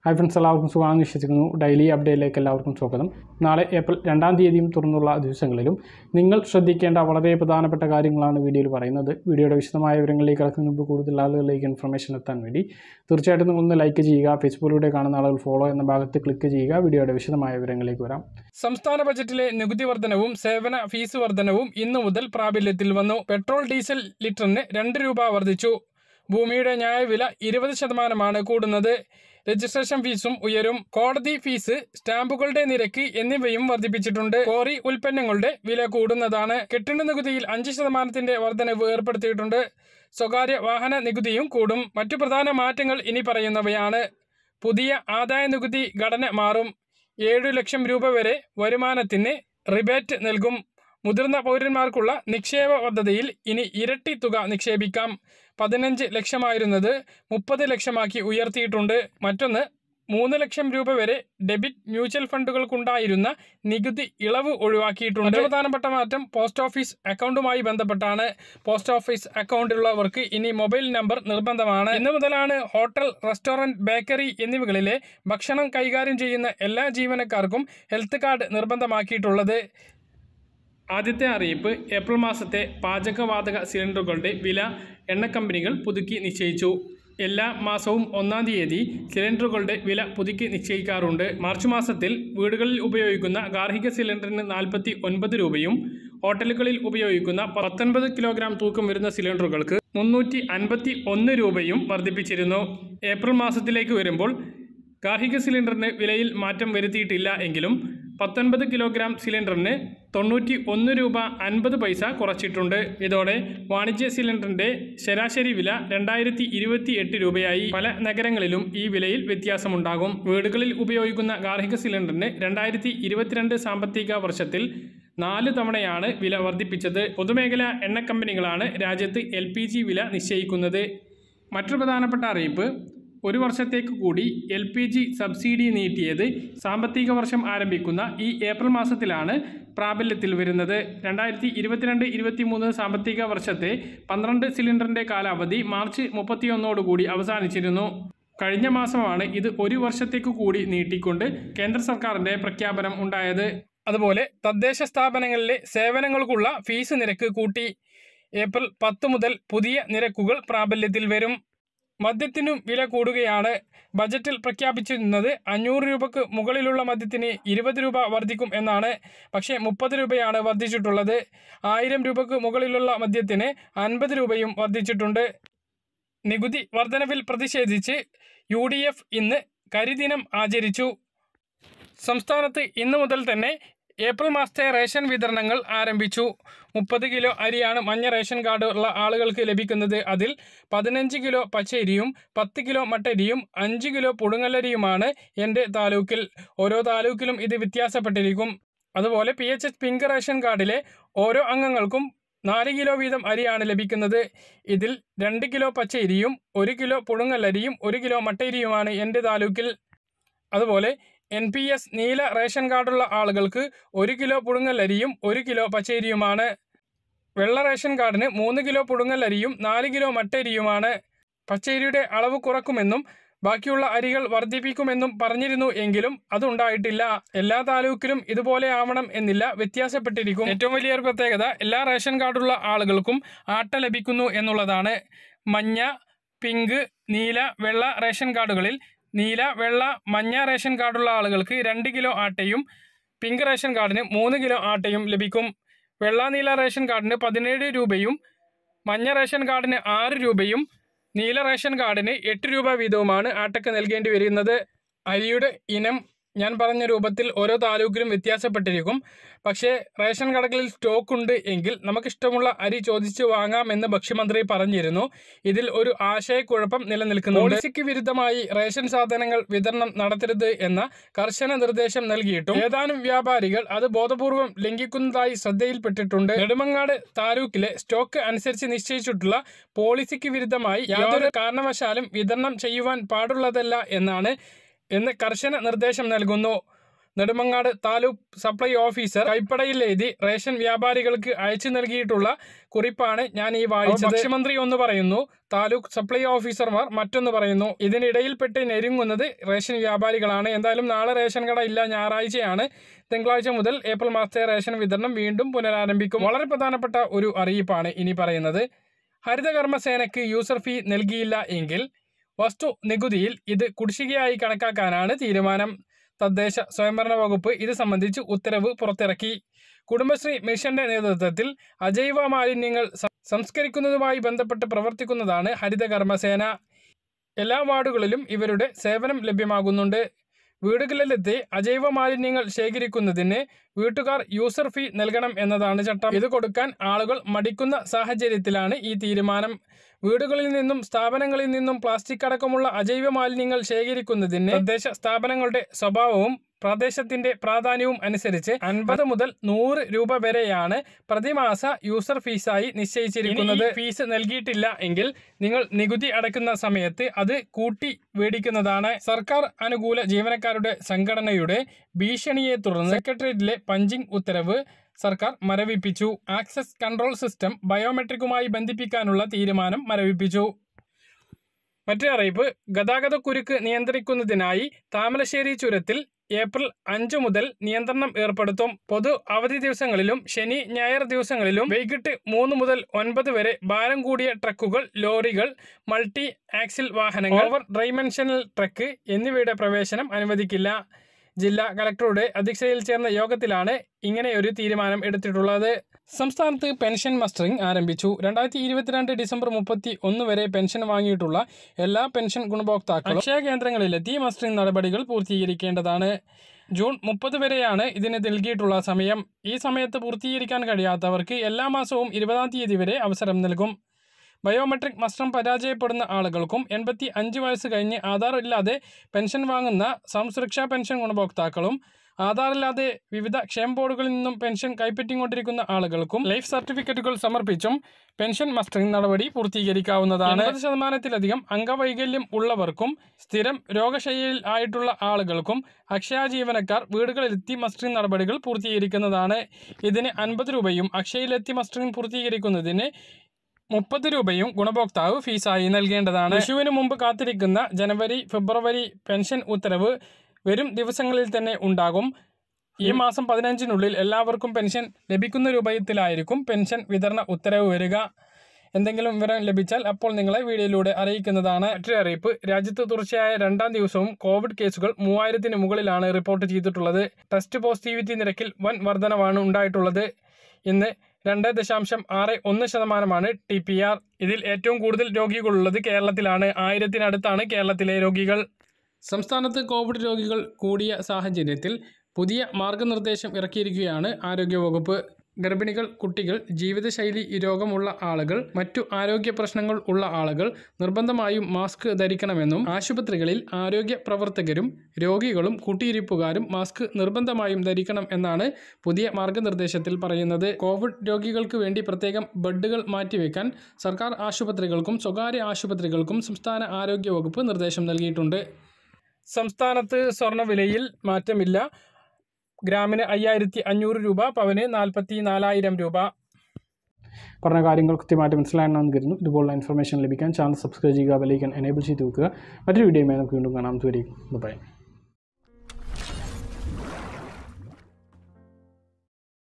hi friends എല്ലാവർക്കും സുഖമാണെന്ന് വിശ്വസിക്കുന്നു ഡെയിലി അപ്ഡേറ്റിലേക്ക് എല്ലാവർക്കും സ്വാഗതം നാളെ ഏപ്രിൽ രണ്ടാം തീയതിയും തുറന്നുള്ള ദിവസങ്ങളിലും നിങ്ങൾ ശ്രദ്ധിക്കേണ്ട വളരെ പ്രധാനപ്പെട്ട കാര്യങ്ങളാണ് വീഡിയോയിൽ പറയുന്നത് വീഡിയോയുടെ വിശദമായ വിവരങ്ങളിലേക്ക് കിടക്കുന്ന മുമ്പ് കൂടുതൽ ആളുകളിലേക്ക് ഇൻഫർമേഷൻ എത്താൻ വേണ്ടി തീർച്ചയായിട്ടും നിങ്ങളൊന്ന് ലൈക്ക് ചെയ്യുക ഫേസ്ബുക്കിലൂടെ കാണുന്ന ആളുകൾ ഫോളോ എന്ന ഭാഗത്ത് ക്ലിക്ക് ചെയ്യുക വീഡിയോയുടെ വിശദമായ വിവരങ്ങളിലേക്ക് വരാം സംസ്ഥാന ബജറ്റിലെ നികുതി വർധനവും സേവന ഫീസ് വർധനവും ഇന്നു മുതൽ പ്രാബല്യത്തിൽ വന്നു പെട്രോൾ ഡീസൽ ലിറ്ററിന് രണ്ട് രൂപ വർദ്ധിച്ചു ഭൂമിയുടെ ന്യായവില ഇരുപത് ശതമാനമാണ് കൂടുന്നത് രജിസ്ട്രേഷൻ ഫീസും ഉയരും കോടതി ഫീസ് സ്റ്റാമ്പുകളുടെ നിരക്ക് എന്നിവയും വർദ്ധിപ്പിച്ചിട്ടുണ്ട് കോറി ഉൽപ്പന്നങ്ങളുടെ വില കൂടുന്നതാണ് കെട്ടിട നികുതിയിൽ അഞ്ച് ശതമാനത്തിന്റെ വർധനവ് ഏർപ്പെടുത്തിയിട്ടുണ്ട് സ്വകാര്യ വാഹന നികുതിയും കൂടും മറ്റു പ്രധാന മാറ്റങ്ങൾ ഇനി പറയുന്നവയാണ് പുതിയ ആദായ നികുതി ഘടന മാറും ഏഴു ലക്ഷം രൂപ വരെ വരുമാനത്തിന് റിബേറ്റ് നൽകും മുതിർന്ന പൗരന്മാർക്കുള്ള നിക്ഷേപ പദ്ധതിയിൽ ഇനി ഇരട്ടി തുക നിക്ഷേപിക്കാം പതിനഞ്ച് ലക്ഷമായിരുന്നത് മുപ്പത് ലക്ഷമാക്കി ഉയർത്തിയിട്ടുണ്ട് മറ്റൊന്ന് മൂന്ന് ലക്ഷം രൂപ വരെ ഡെബിറ്റ് മ്യൂച്വൽ ഫണ്ടുകൾക്കുണ്ടായിരുന്ന നികുതി ഇളവ് ഒഴിവാക്കിയിട്ടുണ്ട് മറ്റൊരു പ്രധാനപ്പെട്ട മാറ്റം പോസ്റ്റ് ഓഫീസ് അക്കൗണ്ടുമായി ബന്ധപ്പെട്ടാണ് പോസ്റ്റ് ഓഫീസ് അക്കൗണ്ടുള്ളവർക്ക് ഇനി മൊബൈൽ നമ്പർ നിർബന്ധമാണ് ഇന്നു മുതലാണ് ഹോട്ടൽ റെസ്റ്റോറന്റ് ബേക്കറി എന്നിവകളിലെ ഭക്ഷണം കൈകാര്യം ചെയ്യുന്ന എല്ലാ ജീവനക്കാർക്കും ഹെൽത്ത് കാർഡ് നിർബന്ധമാക്കിയിട്ടുള്ളത് ആദ്യത്തെ അറിയിപ്പ് ഏപ്രിൽ മാസത്തെ പാചകവാതക സിലിണ്ടറുകളുടെ വില എണ്ണ കമ്പനികൾ പുതുക്കി നിശ്ചയിച്ചു എല്ലാ മാസവും ഒന്നാം തീയതി സിലിണ്ടറുകളുടെ വില പുതുക്കി നിശ്ചയിക്കാറുണ്ട് മാർച്ച് മാസത്തിൽ വീടുകളിൽ ഉപയോഗിക്കുന്ന ഗാർഹിക സിലിണ്ടറിന് നാൽപ്പത്തി ഒൻപത് രൂപയും ഹോട്ടലുകളിൽ ഉപയോഗിക്കുന്ന പത്തൊൻപത് കിലോഗ്രാം തൂക്കം വരുന്ന സിലിണ്ടറുകൾക്ക് മുന്നൂറ്റി അൻപത്തി ഒന്ന് രൂപയും വർദ്ധിപ്പിച്ചിരുന്നു ഏപ്രിൽ മാസത്തിലേക്ക് വരുമ്പോൾ ഗാർഹിക സിലിണ്ടറിന് വിലയിൽ മാറ്റം വരുത്തിയിട്ടില്ല എങ്കിലും പത്തൊൻപത് കിലോഗ്രാം സിലിണ്ടറിന് തൊണ്ണൂറ്റി ഒന്ന് രൂപ അൻപത് പൈസ കുറച്ചിട്ടുണ്ട് ഇതോടെ വാണിജ്യ സിലിണ്ടറിന്റെ ശരാശരി വില രണ്ടായിരത്തി ഇരുപത്തി എട്ട് രൂപയായി പല നഗരങ്ങളിലും ഈ വിലയിൽ വ്യത്യാസമുണ്ടാകും വീടുകളിൽ ഉപയോഗിക്കുന്ന ഗാർഹിക സിലിണ്ടറിന് രണ്ടായിരത്തി ഇരുപത്തിരണ്ട് സാമ്പത്തിക വർഷത്തിൽ നാല് തവണയാണ് വില വർദ്ധിപ്പിച്ചത് പൊതുമേഖലാ എണ്ണ കമ്പനികളാണ് രാജ്യത്ത് എൽ വില നിശ്ചയിക്കുന്നത് മറ്റൊരു പ്രധാനപ്പെട്ട അറിയിപ്പ് ഒരു വർഷത്തേക്ക് കൂടി എൽ പി ജി സബ്സിഡി നീട്ടിയത് സാമ്പത്തിക വർഷം ആരംഭിക്കുന്ന ഈ ഏപ്രിൽ മാസത്തിലാണ് പ്രാബല്യത്തിൽ വരുന്നത് രണ്ടായിരത്തി ഇരുപത്തിരണ്ട് ഇരുപത്തി മൂന്ന് സാമ്പത്തിക വർഷത്തെ പന്ത്രണ്ട് സിലിണ്ടറിൻ്റെ കാലാവധി മാർച്ച് മുപ്പത്തിയൊന്നോടുകൂടി അവസാനിച്ചിരുന്നു കഴിഞ്ഞ മാസമാണ് ഇത് ഒരു വർഷത്തേക്ക് കൂടി നീട്ടിക്കൊണ്ട് കേന്ദ്ര സർക്കാരിൻ്റെ പ്രഖ്യാപനം ഉണ്ടായത് അതുപോലെ തദ്ദേശ സ്ഥാപനങ്ങളിലെ സേവനങ്ങൾക്കുള്ള ഫീസ് നിരക്ക് കൂട്ടി ഏപ്രിൽ പത്ത് മുതൽ പുതിയ നിരക്കുകൾ പ്രാബല്യത്തിൽ വരും മദ്യത്തിനും വില കൂടുകയാണ് ബജറ്റിൽ പ്രഖ്യാപിച്ചിരുന്നത് അഞ്ഞൂറ് രൂപക്ക് മുകളിലുള്ള മദ്യത്തിന് ഇരുപത് രൂപ വർദ്ധിക്കും എന്നാണ് പക്ഷേ മുപ്പത് രൂപയാണ് വർദ്ധിച്ചിട്ടുള്ളത് ആയിരം രൂപക്ക് മുകളിലുള്ള മദ്യത്തിന് അൻപത് രൂപയും വർദ്ധിച്ചിട്ടുണ്ട് നികുതി വർധനവിൽ പ്രതിഷേധിച്ച് യു ഡി എഫ് ഇന്ന് കരിദിനം ആചരിച്ചു സംസ്ഥാനത്ത് ഇന്നു മുതൽ തന്നെ ഏപ്രിൽ മാസത്തെ റേഷൻ വിതരണങ്ങൾ ആരംഭിച്ചു മുപ്പത് കിലോ അരിയാണ് മഞ്ഞ റേഷൻ കാർഡ് ഉള്ള ആളുകൾക്ക് ലഭിക്കുന്നത് അതിൽ പതിനഞ്ച് കിലോ പച്ചരിയും പത്ത് കിലോ മട്ടരിയും അഞ്ച് കിലോ പുഴുങ്ങലരിയുമാണ് എൻ്റെ താലൂക്കിൽ ഓരോ താലൂക്കിലും ഇത് വ്യത്യാസപ്പെട്ടിരിക്കും അതുപോലെ P H H pink ration കാർഡിലെ ഓരോ അംഗങ്ങൾക്കും നാല് കിലോ വീതം അരിയാണ് ലഭിക്കുന്നത് ഇതിൽ രണ്ട് കിലോ പച്ചരിയും ഒരു കിലോ പുഴുങ്ങലരിയും ഒരു കിലോ മട്ടരിയുമാണ് എൻ്റെ താലൂക്കിൽ അതുപോലെ എൻ പി എസ് നീല റേഷൻ കാർഡുള്ള ആളുകൾക്ക് ഒരു കിലോ പുഴുങ്ങലരിയും ഒരു കിലോ പച്ചരിയുമാണ് വെള്ള റേഷൻ കാർഡിന് മൂന്ന് കിലോ പുഴുങ്ങലരിയും നാല് കിലോ മട്ടരിയുമാണ് പച്ചരിയുടെ അളവ് കുറക്കുമെന്നും ബാക്കിയുള്ള അരികൾ വർദ്ധിപ്പിക്കുമെന്നും പറഞ്ഞിരുന്നു എങ്കിലും അതുണ്ടായിട്ടില്ല എല്ലാ താലൂക്കിലും ഇതുപോലെ ആവണം എന്നില്ല വ്യത്യാസപ്പെട്ടിരിക്കും ഏറ്റവും വലിയൊരു പ്രത്യേകത എല്ലാ റേഷൻ കാർഡുള്ള ആളുകൾക്കും ആട്ട ലഭിക്കുന്നു എന്നുള്ളതാണ് മഞ്ഞ പിങ്ക് നീല വെള്ള റേഷൻ കാർഡുകളിൽ നീല വെള്ള മഞ്ഞ റേഷൻ കാർഡുള്ള ആളുകൾക്ക് രണ്ട് കിലോ ആട്ടയും പിങ്ക് റേഷൻ കാർഡിന് മൂന്ന് കിലോ ആട്ടയും ലഭിക്കും വെള്ള നീല റേഷൻ കാർഡിന് പതിനേഴ് രൂപയും മഞ്ഞ റേഷൻ കാർഡിന് ആറ് രൂപയും നീല റേഷൻ കാർഡിന് എട്ട് രൂപ വീതവുമാണ് ആട്ടയ്ക്ക് നൽകേണ്ടി വരുന്നത് അരിയുടെ ഇനം ഞാൻ പറഞ്ഞ രൂപത്തിൽ ഓരോ താലൂക്കിലും വ്യത്യാസപ്പെട്ടിരിക്കും പക്ഷേ റേഷൻ കടകളിൽ സ്റ്റോക്ക് ഉണ്ട് എങ്കിൽ നമുക്കിഷ്ടമുള്ള അരി ചോദിച്ച് വാങ്ങാമെന്ന് ഭക്ഷ്യമന്ത്രി പറഞ്ഞിരുന്നു ഇതിൽ ഒരു ആശയക്കുഴപ്പം നിലനിൽക്കുന്നു പോളിസിക്ക് വിരുദ്ധമായി റേഷൻ സാധനങ്ങൾ വിതരണം നടത്തരുത് എന്ന കർശന നിർദ്ദേശം നൽകിയിട്ടും ഏതാനും വ്യാപാരികൾ അത് ബോധപൂർവം ലംഘിക്കുന്നതായി ശ്രദ്ധയിൽപ്പെട്ടിട്ടുണ്ട് നെടുമങ്ങാട് താലൂക്കിലെ സ്റ്റോക്ക് അനുസരിച്ച് നിശ്ചയിച്ചിട്ടുള്ള പോളിസിക്ക് വിരുദ്ധമായി യാതൊരു കാരണവശാലും വിതരണം ചെയ്യുവാൻ പാടുള്ളതല്ല എന്നാണ് എന്ന് കർശന നിർദ്ദേശം നൽകുന്നു നെടുമങ്ങാട് താലൂക്ക് സപ്ലൈ ഓഫീസർ കൈപ്പടയിൽ എഴുതി റേഷൻ വ്യാപാരികൾക്ക് അയച്ചു നൽകിയിട്ടുള്ള കുറിപ്പാണ് ഞാൻ ഈ വായിച്ചത് ഭക്ഷ്യമന്ത്രി ഒന്ന് പറയുന്നു താലൂക്ക് സപ്ലൈ ഓഫീസർമാർ മറ്റൊന്ന് പറയുന്നു ഇതിനിടയിൽപ്പെട്ട് ഞെരുങ്ങുന്നത് റേഷൻ വ്യാപാരികളാണ് എന്തായാലും നാളെ റേഷൻ കട ഇല്ല ഞായറാഴ്ചയാണ് തിങ്കളാഴ്ച മുതൽ ഏപ്രിൽ മാസത്തെ റേഷൻ വിതരണം വീണ്ടും പുനരാരംഭിക്കും വളരെ പ്രധാനപ്പെട്ട ഒരു അറിയിപ്പാണ് ഇനി പറയുന്നത് ഹരിതകർമ്മസേനയ്ക്ക് യൂസർ ഫീ നൽകിയില്ല എങ്കിൽ വസ്തു നികുതിയിൽ ഇത് കുടിശ്ശികയായി കണക്കാക്കാനാണ് തീരുമാനം തദ്ദേശ സ്വയംഭരണ വകുപ്പ് ഇത് സംബന്ധിച്ച് ഉത്തരവ് പുറത്തിറക്കി കുടുംബശ്രീ മിഷന്റെ നേതൃത്വത്തിൽ അജൈവ മാലിന്യങ്ങൾ സം- സംസ്കരിക്കുന്നതുമായി ബന്ധപ്പെട്ട് പ്രവർത്തിക്കുന്നതാണ് ഹരിതകർമ്മസേന എല്ലാ വാർഡുകളിലും ഇവരുടെ സേവനം ലഭ്യമാകുന്നുണ്ട് വീടുകളിലെത്തി അജൈവ മാലിന്യങ്ങൾ ശേഖരിക്കുന്നതിന് വീട്ടുകാർ യൂസർ ഫീ നൽകണം എന്നതാണ് ചട്ടം ഇത് കൊടുക്കാൻ ആളുകൾ മടിക്കുന്ന സാഹചര്യത്തിലാണ് ഈ തീരുമാനം വീടുകളിൽ നിന്നും സ്ഥാപനങ്ങളിൽ നിന്നും പ്ലാസ്റ്റിക് അടക്കമുള്ള അജൈവ മാലിന്യങ്ങൾ ശേഖരിക്കുന്നതിന് തദ്ദേശ സ്ഥാപനങ്ങളുടെ സ്വഭാവവും പ്രദേശത്തിന്റെ പ്രാധാന്യവും അനുസരിച്ച് അൻപത് മുതൽ നൂറ് രൂപ വരെയാണ് പ്രതിമാസ യൂസർ ഫീസായി നിശ്ചയിച്ചിരിക്കുന്നത് ഫീസ് നൽകിയിട്ടില്ല എങ്കിൽ നിങ്ങൾ നികുതി അടയ്ക്കുന്ന സമയത്ത് അത് കൂട്ടി മേടിക്കുന്നതാണ് സർക്കാർ അനുകൂല ജീവനക്കാരുടെ സംഘടനയുടെ ഭീഷണിയെ തുടർന്ന് സെക്രട്ടേറിയറ്റിലെ പഞ്ചിങ് ഉത്തരവ് സർക്കാർ മരവിപ്പിച്ചു ആക്സസ് കൺട്രോൾ സിസ്റ്റം ബയോമെട്രിക്കുമായി ബന്ധിപ്പിക്കാനുള്ള തീരുമാനം മരവിപ്പിച്ചു മറ്റൊരു അറിയിപ്പ് ഗതാഗത കുരുക്ക് നിയന്ത്രിക്കുന്നതിനായി താമരശ്ശേരി ചുരത്തിൽ ഏപ്രിൽ അഞ്ചു മുതൽ നിയന്ത്രണം ഏർപ്പെടുത്തും പൊതു അവധി ദിവസങ്ങളിലും ശനി ഞായർ ദിവസങ്ങളിലും വൈകിട്ട് മൂന്ന് മുതൽ ഒൻപത് വരെ ഭാരം കൂടിയ ട്രക്കുകൾ ലോറികൾ മൾട്ടി ആക്സിൽ വാഹനങ്ങൾ ഓവർ ഡൈമെൻഷനൽ ട്രക്ക് എന്നിവയുടെ പ്രവേശനം അനുവദിക്കില്ല ജില്ലാ കലക്ടറുടെ അധ്യക്ഷതയിൽ ചേർന്ന യോഗത്തിലാണ് ഇങ്ങനെ ഒരു തീരുമാനം എടുത്തിട്ടുള്ളത് സംസ്ഥാനത്ത് പെൻഷൻ മസ്റ്ററിംഗ് ആരംഭിച്ചു രണ്ടായിരത്തി ഇരുപത്തിരണ്ട് ഡിസംബർ മുപ്പത്തി ഒന്ന് വരെ പെൻഷൻ വാങ്ങിയിട്ടുള്ള എല്ലാ പെൻഷൻ ഗുണഭോക്താക്കളും അക്ഷയ കേന്ദ്രങ്ങളിലെത്തി മസ്റ്ററിംഗ് നടപടികൾ പൂർത്തീകരിക്കേണ്ടതാണ് ജൂൺ മുപ്പത് വരെയാണ് ഇതിന് നൽകിയിട്ടുള്ള സമയം ഈ സമയത്ത് പൂർത്തീകരിക്കാൻ കഴിയാത്തവർക്ക് എല്ലാ മാസവും ഇരുപതാം തീയതി വരെ അവസരം നൽകും ബയോമെട്രിക് മസ്റ്റം പരാജയപ്പെടുന്ന ആളുകൾക്കും എൺപത്തി അഞ്ച് വയസ്സ് കഴിഞ്ഞ് ആധാർ ഇല്ലാതെ പെൻഷൻ വാങ്ങുന്ന സംസുരക്ഷാ പെൻഷൻ ഗുണഭോക്താക്കളും ആധാർ ഇല്ലാതെ വിവിധ ക്ഷേമ ബോർഡുകളിൽ നിന്നും പെൻഷൻ കൈപ്പറ്റിക്കൊണ്ടിരിക്കുന്ന ആളുകൾക്കും ലൈഫ് സർട്ടിഫിക്കറ്റുകൾ സമർപ്പിച്ചും പെൻഷൻ മസ്റ്ററിംഗ് നടപടി പൂർത്തീകരിക്കാവുന്നതാണ് എൺപത് ശതമാനത്തിലധികം അംഗവൈകല്യം ഉള്ളവർക്കും സ്ഥിരം രോഗശൈലിയിൽ ആയിട്ടുള്ള ആളുകൾക്കും അക്ഷയ ജീവനക്കാർ വീടുകളിലെത്തി മസ്റ്ററിംഗ് നടപടികൾ പൂർത്തീകരിക്കുന്നതാണ് ഇതിന് അൻപത് രൂപയും അക്ഷയയിലെത്തി മസ്റ്ററിംഗ് പൂർത്തീകരിക്കുന്നതിന് മുപ്പത് രൂപയും ഗുണഭോക്താവ് ഫീസായി നൽകേണ്ടതാണ് വിഷുവിന് മുമ്പ് കാത്തിരിക്കുന്ന ജനുവരി ഫെബ്രുവരി പെൻഷൻ ഉത്തരവ് വരും ദിവസങ്ങളിൽ തന്നെ ഉണ്ടാകും ഈ മാസം പതിനഞ്ചിനുള്ളിൽ എല്ലാവർക്കും പെൻഷൻ ലഭിക്കുന്ന രൂപത്തിലായിരിക്കും പെൻഷൻ വിതരണ ഉത്തരവ് വരിക എന്തെങ്കിലും വിവരം ലഭിച്ചാൽ അപ്പോൾ നിങ്ങളെ വീഡിയോയിലൂടെ അറിയിക്കുന്നതാണ് മറ്റൊരു അറിയിപ്പ് രാജ്യത്ത് തുടർച്ചയായ രണ്ടാം ദിവസവും കോവിഡ് കേസുകൾ മൂവായിരത്തിന് മുകളിലാണ് റിപ്പോർട്ട് ചെയ്തിട്ടുള്ളത് ടെസ്റ്റ് പോസിറ്റിവിറ്റി നിരക്കിൽ വൻ വർധനവാണ് ഉണ്ടായിട്ടുള്ളത് ഇന്ന് രണ്ട് ദശാംശം ആറ് ഒന്ന് ശതമാനമാണ് ടി പി ആർ ഇതിൽ ഏറ്റവും കൂടുതൽ രോഗികളുള്ളത് കേരളത്തിലാണ് ആയിരത്തിനടുത്താണ് കേരളത്തിലെ രോഗികൾ സംസ്ഥാനത്ത് കോവിഡ് രോഗികൾ കൂടിയ സാഹചര്യത്തിൽ പുതിയ മാർഗനിർദ്ദേശം ഇറക്കിയിരിക്കുകയാണ് ആരോഗ്യവകുപ്പ് ഗർഭിണികൾ കുട്ടികൾ ജീവിതശൈലി രോഗമുള്ള ആളുകൾ മറ്റു ആരോഗ്യ പ്രശ്നങ്ങൾ ഉള്ള ആളുകൾ നിർബന്ധമായും മാസ്ക് ധരിക്കണമെന്നും ആശുപത്രികളിൽ ആരോഗ്യ പ്രവർത്തകരും രോഗികളും കൂട്ടിയിരിപ്പുകാരും മാസ്ക് നിർബന്ധമായും ധരിക്കണം എന്നാണ് പുതിയ മാർഗനിർദ്ദേശത്തിൽ പറയുന്നത് കോവിഡ് രോഗികൾക്ക് വേണ്ടി പ്രത്യേകം ബെഡുകൾ മാറ്റിവെക്കാൻ സർക്കാർ ആശുപത്രികൾക്കും സ്വകാര്യ ആശുപത്രികൾക്കും സംസ്ഥാന ആരോഗ്യ വകുപ്പ് നിർദ്ദേശം നൽകിയിട്ടുണ്ട് സംസ്ഥാനത്ത് സ്വർണ്ണവിലയിൽ മാറ്റമില്ല ഗ്രാമിന് അയ്യായിരത്തി അഞ്ഞൂറ് രൂപ പവന് നാൽപ്പത്തി നാലായിരം രൂപ പറഞ്ഞ കാര്യങ്ങൾ കൃത്യമായിട്ട് മനസ്സിലായെന്ന് കരുതുന്നു ഇതുപോലുള്ള ഇൻഫർമേഷൻ ലഭിക്കാൻ ചാനൽ സബ്സ്ക്രൈബ് ചെയ്യുക ബെലൈക്കൻ എനേബിൾ ചെയ്ത് വെക്കുക മറ്റൊരു വീഡിയോയുമായി നമുക്ക് വീണ്ടും കാണാം അതുവരെയും ബൈ